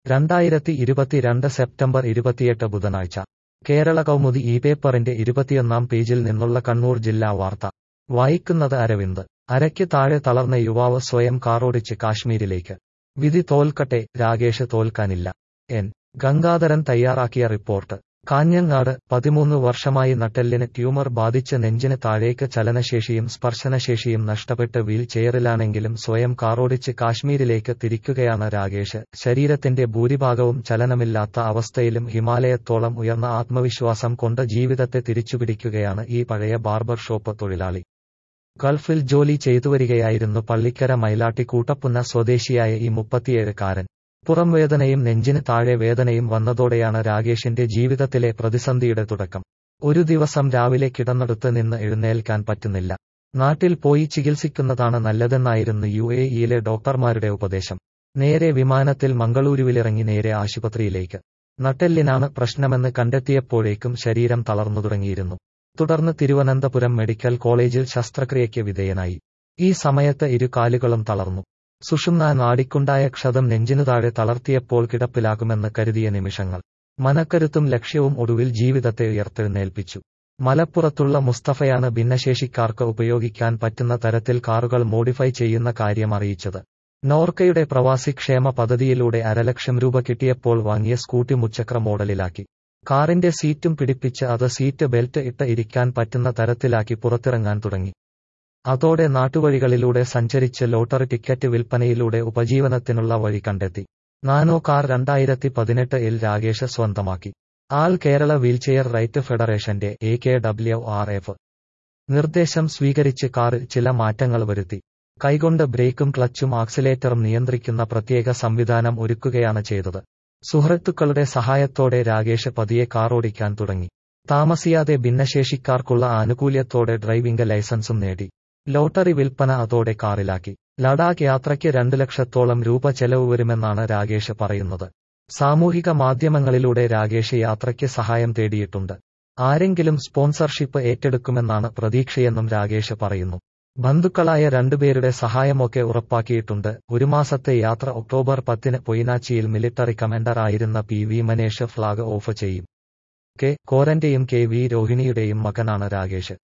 രണ്ടായിരത്തി ഇരുപത്തിരണ്ട് സെപ്റ്റംബർ ഇരുപത്തിയെട്ട് ബുധനാഴ്ച കേരള കൗമുദി ഈ പേപ്പറിന്റെ ഇരുപത്തിയൊന്നാം പേജിൽ നിന്നുള്ള കണ്ണൂർ ജില്ലാ വാർത്ത വായിക്കുന്നത് അരവിന്ദ് അരയ്ക്ക് താഴെ തളർന്ന യുവാവ് സ്വയം കാറോടിച്ച് കാശ്മീരിലേക്ക് വിധി തോൽക്കട്ടെ രാകേഷ് തോൽക്കാനില്ല എൻ ഗംഗാധരൻ തയ്യാറാക്കിയ റിപ്പോർട്ട് കാഞ്ഞങ്ങാട് പതിമൂന്ന് വർഷമായി നട്ടെല്ലിന് ട്യൂമർ ബാധിച്ച് നെഞ്ചിന് താഴേക്ക് ചലനശേഷിയും സ്പർശനശേഷിയും നഷ്ടപ്പെട്ട് വീൽ ചെയറിലാണെങ്കിലും സ്വയം കാറോടിച്ച് കാശ്മീരിലേക്ക് തിരിക്കുകയാണ് രാകേഷ് ശരീരത്തിന്റെ ഭൂരിഭാഗവും ചലനമില്ലാത്ത അവസ്ഥയിലും ഹിമാലയത്തോളം ഉയർന്ന ആത്മവിശ്വാസം കൊണ്ട് ജീവിതത്തെ തിരിച്ചുപിടിക്കുകയാണ് ഈ പഴയ ബാർബർ ഷോപ്പ് തൊഴിലാളി ഗൾഫിൽ ജോലി ചെയ്തുവരികയായിരുന്നു പള്ളിക്കര മൈലാട്ടി കൂട്ടപ്പുന്ന സ്വദേശിയായ ഈ മുപ്പത്തിയേഴുകാരൻ പുറംവേദനയും നെഞ്ചിന് താഴെ വേദനയും വന്നതോടെയാണ് രാകേഷിന്റെ ജീവിതത്തിലെ പ്രതിസന്ധിയുടെ തുടക്കം ഒരു ദിവസം രാവിലെ കിടന്നെടുത്ത് നിന്ന് എഴുന്നേൽക്കാൻ പറ്റുന്നില്ല നാട്ടിൽ പോയി ചികിത്സിക്കുന്നതാണ് നല്ലതെന്നായിരുന്നു യു എ ഇയിലെ ഡോക്ടർമാരുടെ ഉപദേശം നേരെ വിമാനത്തിൽ മംഗളൂരുവിലിറങ്ങി നേരെ ആശുപത്രിയിലേക്ക് നട്ടെല്ലിനാണ് പ്രശ്നമെന്ന് കണ്ടെത്തിയപ്പോഴേക്കും ശരീരം തളർന്നു തുടങ്ങിയിരുന്നു തുടർന്ന് തിരുവനന്തപുരം മെഡിക്കൽ കോളേജിൽ ശസ്ത്രക്രിയയ്ക്ക് വിധേയനായി ഈ സമയത്ത് ഇരു കാലുകളും തളർന്നു സുഷുമ്ന നാടിക്കുണ്ടായ ക്ഷതം നെഞ്ചിനു താഴെ തളർത്തിയപ്പോൾ കിടപ്പിലാകുമെന്ന് കരുതിയ നിമിഷങ്ങൾ മനക്കരുത്തും ലക്ഷ്യവും ഒടുവിൽ ജീവിതത്തെ ഉയർത്തെഴുന്നേൽപ്പിച്ചു മലപ്പുറത്തുള്ള മുസ്തഫയാണ് ഭിന്നശേഷിക്കാർക്ക് ഉപയോഗിക്കാൻ പറ്റുന്ന തരത്തിൽ കാറുകൾ മോഡിഫൈ ചെയ്യുന്ന കാര്യം അറിയിച്ചത് നോർക്കയുടെ പ്രവാസി ക്ഷേമ പദ്ധതിയിലൂടെ അരലക്ഷം രൂപ കിട്ടിയപ്പോൾ വാങ്ങിയ സ്കൂട്ടി മുച്ചക്ര മോഡലിലാക്കി കാറിന്റെ സീറ്റും പിടിപ്പിച്ച് അത് സീറ്റ് ബെൽറ്റ് ഇട്ട് ഇരിക്കാൻ പറ്റുന്ന തരത്തിലാക്കി പുറത്തിറങ്ങാൻ തുടങ്ങി അതോടെ നാട്ടുവഴികളിലൂടെ സഞ്ചരിച്ച് ലോട്ടറി ടിക്കറ്റ് വിൽപ്പനയിലൂടെ ഉപജീവനത്തിനുള്ള വഴി കണ്ടെത്തി നാനോ കാർ രണ്ടായിരത്തി പതിനെട്ട് ഇൽ രാകേഷ് സ്വന്തമാക്കി ആൾ കേരള വീൽചെയർ റൈറ്റ് ഫെഡറേഷന്റെ A K W R F നിർദ്ദേശം സ്വീകരിച്ച് കാറിൽ ചില മാറ്റങ്ങൾ വരുത്തി കൈകൊണ്ട് ബ്രേക്കും ക്ലച്ചും ആക്സിലേറ്ററും നിയന്ത്രിക്കുന്ന പ്രത്യേക സംവിധാനം ഒരുക്കുകയാണ് ചെയ്തത് സുഹൃത്തുക്കളുടെ സഹായത്തോടെ രാകേഷ് പതിയെ കാറോടിക്കാൻ തുടങ്ങി താമസിയാതെ ഭിന്നശേഷിക്കാർക്കുള്ള ആനുകൂല്യത്തോടെ ഡ്രൈവിംഗ് ലൈസൻസും നേടി ലോട്ടറി വിൽപ്പന അതോടെ കാറിലാക്കി ലഡാക്ക് യാത്രയ്ക്ക് രണ്ടു ലക്ഷത്തോളം രൂപ ചെലവ് വരുമെന്നാണ് രാകേഷ് പറയുന്നത് സാമൂഹിക മാധ്യമങ്ങളിലൂടെ രാകേഷ് യാത്രയ്ക്ക് സഹായം തേടിയിട്ടുണ്ട് ആരെങ്കിലും സ്പോൺസർഷിപ്പ് ഏറ്റെടുക്കുമെന്നാണ് പ്രതീക്ഷയെന്നും രാകേഷ് പറയുന്നു ബന്ധുക്കളായ രണ്ടുപേരുടെ സഹായമൊക്കെ ഉറപ്പാക്കിയിട്ടുണ്ട് ഒരു മാസത്തെ യാത്ര ഒക്ടോബർ പത്തിന് പൊയിനാച്ചിയിൽ മിലിറ്ററി കമാൻഡർ ആയിരുന്ന P V Manesh flag off ചെയ്യും കെ കോരന്റെയും കെ വി രോഹിണിയുടെയും മകനാണ് രാകേഷ്